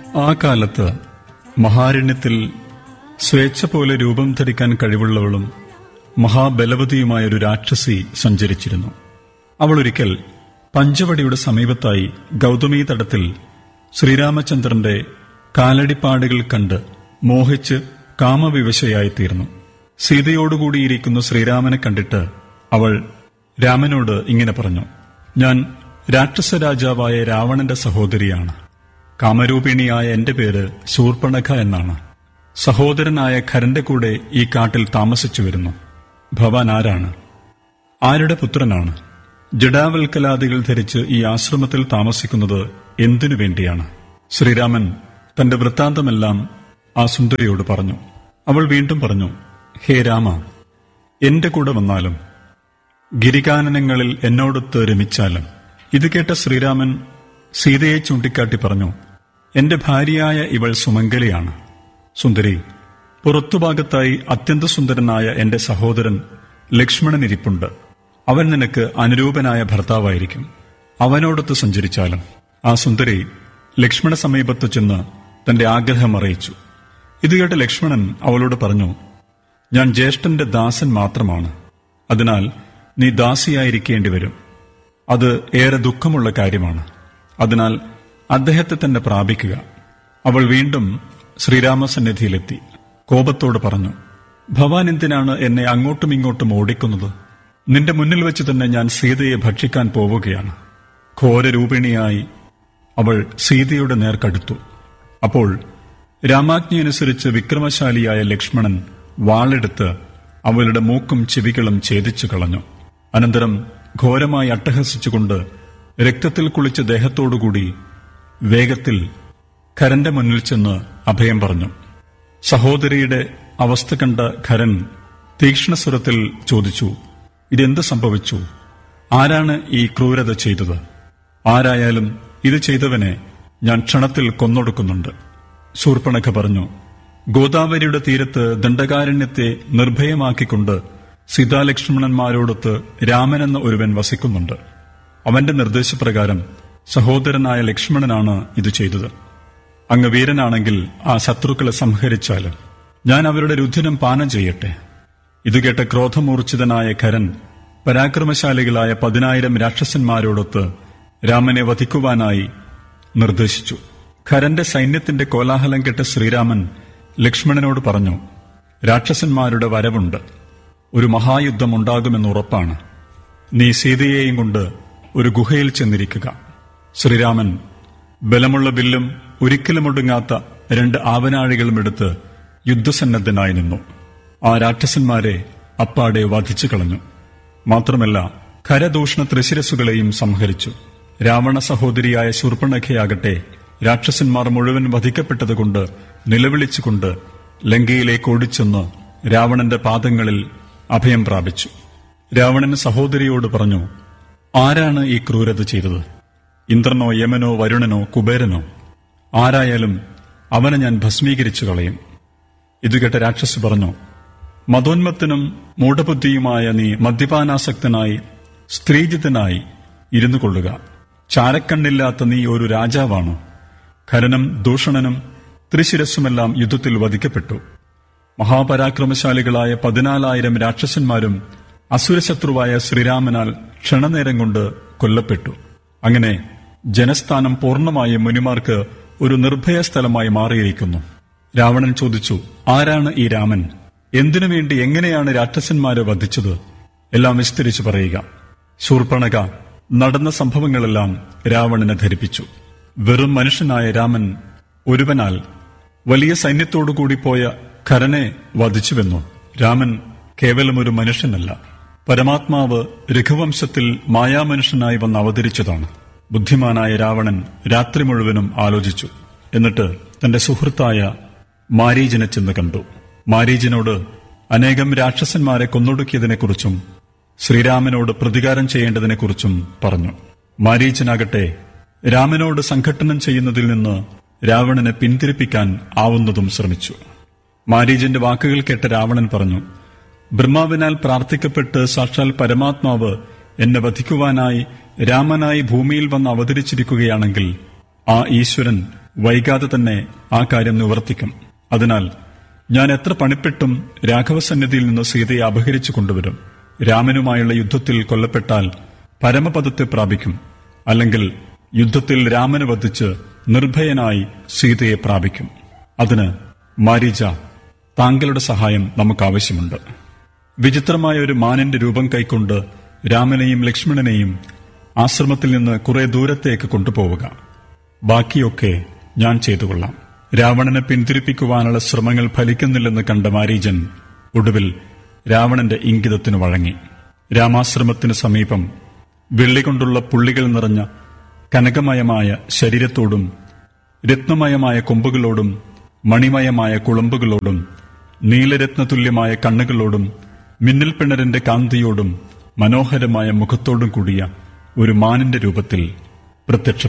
ആ കാലത്ത് മഹാരണ്യത്തിൽ സ്വേച്ഛ പോലെ രൂപം ധരിക്കാൻ കഴിവുള്ളവളും മഹാബലവതിയുമായ ഒരു രാക്ഷസി സഞ്ചരിച്ചിരുന്നു അവൾ ഒരിക്കൽ പഞ്ചവടിയുടെ സമീപത്തായി ഗൗതമീ തടത്തിൽ ശ്രീരാമചന്ദ്രന്റെ കാലടിപ്പാടുകൾ കണ്ട് മോഹിച്ച് കാമവിവശയായിത്തീർന്നു സീതയോടുകൂടിയിരിക്കുന്ന ശ്രീരാമനെ കണ്ടിട്ട് അവൾ രാമനോട് ഇങ്ങനെ പറഞ്ഞു ഞാൻ രാക്ഷസ രാജാവായ രാവണന്റെ സഹോദരിയാണ് കാമരൂപിണിയായ എന്റെ പേര് ശൂർപ്പണഖ എന്നാണ് സഹോദരനായ ഖരന്റെ കൂടെ ഈ കാട്ടിൽ താമസിച്ചു വരുന്നു ഭവാൻ ആരാണ് ആരുടെ പുത്രനാണ് ജഡാവൽക്കലാദികൾ ധരിച്ച് ഈ ആശ്രമത്തിൽ താമസിക്കുന്നത് എന്തിനു വേണ്ടിയാണ് ശ്രീരാമൻ തന്റെ വൃത്താന്തമെല്ലാം ആ സുന്ദരിയോട് പറഞ്ഞു അവൾ വീണ്ടും പറഞ്ഞു ഹേ രാമ എന്റെ കൂടെ വന്നാലും ഗിരികാനനങ്ങളിൽ എന്നോടൊത്ത് രമിച്ചാലും ഇത് കേട്ട ശ്രീരാമൻ സീതയെ ചൂണ്ടിക്കാട്ടി പറഞ്ഞു എന്റെ ഭാര്യയായ ഇവൾ സുമംഗലിയാണ് സുന്ദരി പുറത്തുഭാഗത്തായി അത്യന്ത സുന്ദരനായ എന്റെ സഹോദരൻ ലക്ഷ്മണൻ ഇരിപ്പുണ്ട് അവൻ നിനക്ക് അനുരൂപനായ ഭർത്താവായിരിക്കും അവനോടൊത്ത് സഞ്ചരിച്ചാലും ആ സുന്ദരി ലക്ഷ്മണ സമീപത്ത് ചെന്ന് തന്റെ ആഗ്രഹം അറിയിച്ചു ഇത് കേട്ട് ലക്ഷ്മണൻ അവളോട് പറഞ്ഞു ഞാൻ ജ്യേഷ്ഠന്റെ ദാസൻ മാത്രമാണ് അതിനാൽ നീ ദാസിയായിരിക്കേണ്ടി വരും അത് ഏറെ ദുഃഖമുള്ള കാര്യമാണ് അതിനാൽ അദ്ദേഹത്തെ തന്നെ പ്രാപിക്കുക അവൾ വീണ്ടും ശ്രീരാമസന്നിധിയിലെത്തി കോപത്തോട് പറഞ്ഞു ഭവാൻ എന്തിനാണ് എന്നെ അങ്ങോട്ടും ഇങ്ങോട്ടും ഓടിക്കുന്നത് നിന്റെ മുന്നിൽ വെച്ച് തന്നെ ഞാൻ സീതയെ ഭക്ഷിക്കാൻ പോവുകയാണ് ഘോരരൂപിണിയായി അവൾ സീതയുടെ നേർക്കടുത്തു അപ്പോൾ രാമാജ്ഞയനുസരിച്ച് വിക്രമശാലിയായ ലക്ഷ്മണൻ വാളെടുത്ത് അവളുടെ മൂക്കും ചെവികളും ഛേദിച്ചു കളഞ്ഞു അനന്തരം ഘോരമായി അട്ടഹസിച്ചുകൊണ്ട് രക്തത്തിൽ കുളിച്ച ദേഹത്തോടുകൂടി വേഗത്തിൽ ഖരന്റെ മുന്നിൽ ചെന്ന് അഭയം പറഞ്ഞു സഹോദരിയുടെ അവസ്ഥ കണ്ട ഖരൻ തീക്ഷ്ണസ്വരത്തിൽ ചോദിച്ചു ഇതെന്ത് സംഭവിച്ചു ആരാണ് ഈ ക്രൂരത ചെയ്തത് ആരായാലും ഇത് ചെയ്തവനെ ഞാൻ ക്ഷണത്തിൽ കൊന്നൊടുക്കുന്നുണ്ട് ശൂർപ്പണഖ പറഞ്ഞു ഗോദാവരിയുടെ തീരത്ത് ദണ്ഡകാരണ്യത്തെ നിർഭയമാക്കിക്കൊണ്ട് സീതാലക്ഷ്മണന്മാരോടൊത്ത് രാമനെന്ന ഒരുവൻ വസിക്കുന്നുണ്ട് അവന്റെ നിർദ്ദേശപ്രകാരം സഹോദരനായ ലക്ഷ്മണനാണ് ഇത് ചെയ്തത് അങ്ങ് വീരനാണെങ്കിൽ ആ ശത്രുക്കളെ സംഹരിച്ചാലും ഞാൻ അവരുടെ രുധിരം പാനം ചെയ്യട്ടെ ഇത് കേട്ട ക്രോധമൂർച്ഛിതനായ ഖരൻ പരാക്രമശാലികളായ പതിനായിരം രാക്ഷസന്മാരോടൊത്ത് രാമനെ വധിക്കുവാനായി നിർദ്ദേശിച്ചു ഖരന്റെ സൈന്യത്തിന്റെ കോലാഹലം കേട്ട ശ്രീരാമൻ ലക്ഷ്മണനോട് പറഞ്ഞു രാക്ഷസന്മാരുടെ വരവുണ്ട് ഒരു മഹായുദ്ധം ഉണ്ടാകുമെന്ന് ഉറപ്പാണ് നീ സീതയെയും കൊണ്ട് ഒരു ഗുഹയിൽ ചെന്നിരിക്കുക ശ്രീരാമൻ ബലമുള്ള ബില്ലും ഒരിക്കലും ഒടുങ്ങാത്ത രണ്ട് ആവനാഴികളും എടുത്ത് യുദ്ധസന്നദ്ധനായി നിന്നു ആ രാക്ഷസന്മാരെ അപ്പാടെ വധിച്ചു കളഞ്ഞു മാത്രമല്ല ഖരദൂഷണ ത്രിശിരസുകളെയും സംഹരിച്ചു രാവണ സഹോദരിയായ ശൂർപ്പണഖയാകട്ടെ രാക്ഷസന്മാർ മുഴുവൻ വധിക്കപ്പെട്ടതുകൊണ്ട് നിലവിളിച്ചുകൊണ്ട് ലങ്കയിലേക്ക് ഓടിച്ചെന്ന് രാവണന്റെ പാദങ്ങളിൽ അഭയം പ്രാപിച്ചു രാവണൻ സഹോദരിയോട് പറഞ്ഞു ആരാണ് ഈ ക്രൂരത ചെയ്തത് ഇന്ദ്രനോ യമനോ വരുണനോ കുബേരനോ ആരായാലും അവനെ ഞാൻ ഭസ്മീകരിച്ചു കളയും ഇത് കേട്ട രാക്ഷസ് പറഞ്ഞു മതോന്മത്തിനും മൂഢബുദ്ധിയുമായ നീ മദ്യപാനാസക്തനായി സ്ത്രീജിതനായി ഇരുന്നു കൊള്ളുക ചാരക്കണ്ണില്ലാത്ത നീ ഒരു രാജാവാണോ ഖരനും ദൂഷണനും ത്രിശിരസ്സുമെല്ലാം യുദ്ധത്തിൽ വധിക്കപ്പെട്ടു മഹാപരാക്രമശാലികളായ പതിനാലായിരം രാക്ഷസന്മാരും അസുരശത്രുവായ ശ്രീരാമനാൽ ക്ഷണനേരം കൊണ്ട് കൊല്ലപ്പെട്ടു അങ്ങനെ ജനസ്ഥാനം പൂർണ്ണമായും മുനിമാർക്ക് ഒരു നിർഭയ സ്ഥലമായി മാറിയിരിക്കുന്നു രാവണൻ ചോദിച്ചു ആരാണ് ഈ രാമൻ എന്തിനു വേണ്ടി എങ്ങനെയാണ് രാക്ഷസന്മാരെ വധിച്ചത് എല്ലാം വിസ്തരിച്ചു പറയുക ശൂർപ്പണക നടന്ന സംഭവങ്ങളെല്ലാം രാവണനെ ധരിപ്പിച്ചു വെറും മനുഷ്യനായ രാമൻ ഒരുവനാൽ വലിയ സൈന്യത്തോടുകൂടി പോയ ഖരനെ വധിച്ചുവെന്നു രാമൻ കേവലം ഒരു മനുഷ്യനല്ല പരമാത്മാവ് രഘുവംശത്തിൽ മായാമനുഷ്യനായി വന്ന് അവതരിച്ചതാണ് ബുദ്ധിമാനായ രാവണൻ രാത്രി മുഴുവനും ആലോചിച്ചു എന്നിട്ട് തന്റെ സുഹൃത്തായ മാരീജനെ ചെന്ന് കണ്ടു മാരീജനോട് അനേകം രാക്ഷസന്മാരെ കൊന്നൊടുക്കിയതിനെക്കുറിച്ചും ശ്രീരാമനോട് പ്രതികാരം ചെയ്യേണ്ടതിനെക്കുറിച്ചും പറഞ്ഞു മാരീച്ചനാകട്ടെ രാമനോട് സംഘട്ടനം ചെയ്യുന്നതിൽ നിന്ന് രാവണനെ പിന്തിരിപ്പിക്കാൻ ആവുന്നതും ശ്രമിച്ചു മാരീജന്റെ വാക്കുകൾ കേട്ട രാവണൻ പറഞ്ഞു ബ്രഹ്മാവിനാൽ പ്രാർത്ഥിക്കപ്പെട്ട് സാക്ഷാൽ പരമാത്മാവ് എന്നെ വധിക്കുവാനായി രാമനായി ഭൂമിയിൽ വന്ന് അവതരിച്ചിരിക്കുകയാണെങ്കിൽ ആ ഈശ്വരൻ വൈകാതെ തന്നെ ആ കാര്യം നിവർത്തിക്കും അതിനാൽ ഞാൻ എത്ര പണിപ്പെട്ടും രാഘവസന്നിധിയിൽ നിന്ന് സീതയെ അപഹരിച്ചു കൊണ്ടുവരും രാമനുമായുള്ള യുദ്ധത്തിൽ കൊല്ലപ്പെട്ടാൽ പരമപദത്തെ പ്രാപിക്കും അല്ലെങ്കിൽ യുദ്ധത്തിൽ രാമനെ വധിച്ച് നിർഭയനായി സീതയെ പ്രാപിക്കും അതിന് മാരീജ താങ്കളുടെ സഹായം നമുക്ക് ആവശ്യമുണ്ട് വിചിത്രമായ ഒരു മാനിന്റെ രൂപം കൈക്കൊണ്ട് രാമനെയും ലക്ഷ്മണനെയും ആശ്രമത്തിൽ നിന്ന് കുറെ ദൂരത്തേക്ക് കൊണ്ടുപോവുക ബാക്കിയൊക്കെ ഞാൻ ചെയ്തുകൊള്ളാം രാവണനെ പിന്തിരിപ്പിക്കുവാനുള്ള ശ്രമങ്ങൾ ഫലിക്കുന്നില്ലെന്ന് കണ്ട മാരീജൻ ഒടുവിൽ രാവണന്റെ ഇംഗിതത്തിന് വഴങ്ങി രാമാശ്രമത്തിന് സമീപം വെള്ളി കൊണ്ടുള്ള പുള്ളികൾ നിറഞ്ഞ കനകമയമായ ശരീരത്തോടും രത്നമയമായ കൊമ്പുകളോടും മണിമയമായ കുളമ്പുകളോടും നീലരത്നതുല്യമായ കണ്ണുകളോടും മിന്നൽ പിണറിന്റെ കാന്തിയോടും മനോഹരമായ മുഖത്തോടും കൂടിയ ഒരു മാനിന്റെ രൂപത്തിൽ പ്രത്യക്ഷപ്പെട്ടു